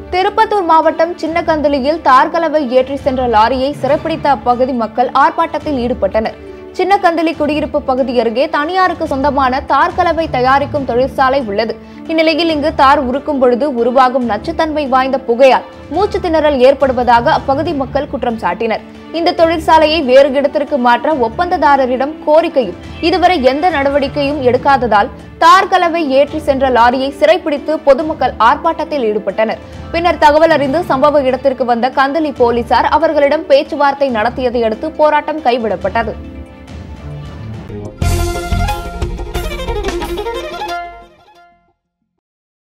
திருப்பத்தூர் மாவட்டம் சின்னக்கந்தளியில் தார்கலவை ஏற்றி சென்ற லாரியை சிறைப்பிடித்த அப்பகுதி மக்கள் ஆர்ப்பாட்டத்தில் ஈடுபட்டனர் சின்னக்கந்தளி குடியிருப்பு பகுதி அருகே தனியாருக்கு சொந்தமான தார் கலவை தயாரிக்கும் தொழிற்சாலை உள்ளது இந்நிலையில் இங்கு தார் உருக்கும் பொழுது உருவாகும் நச்சுத்தன்மை வாய்ந்த புகையால் மூச்சு திணறல் ஏற்படுவதாக அப்பகுதி மக்கள் குற்றம் சாட்டினர் இந்த தொழிற்சாலையை வேறு இடத்திற்கு மாற்ற ஒப்பந்ததாரரிடம் கோரிக்கையும் இதுவரை எந்த நடவடிக்கையும் எடுக்காததால் தார் கலவை ஏற்றி சென்ற லாரியை சிறைப்பிடித்து பொதுமக்கள் ஆர்ப்பாட்டத்தில் ஈடுபட்டனர் பின்னர் தகவல் அறிந்து சம்பவ இடத்திற்கு வந்த கந்தளி போலீசார் அவர்களிடம் பேச்சுவார்த்தை நடத்தியதை அடுத்து போராட்டம் கைவிடப்பட்டது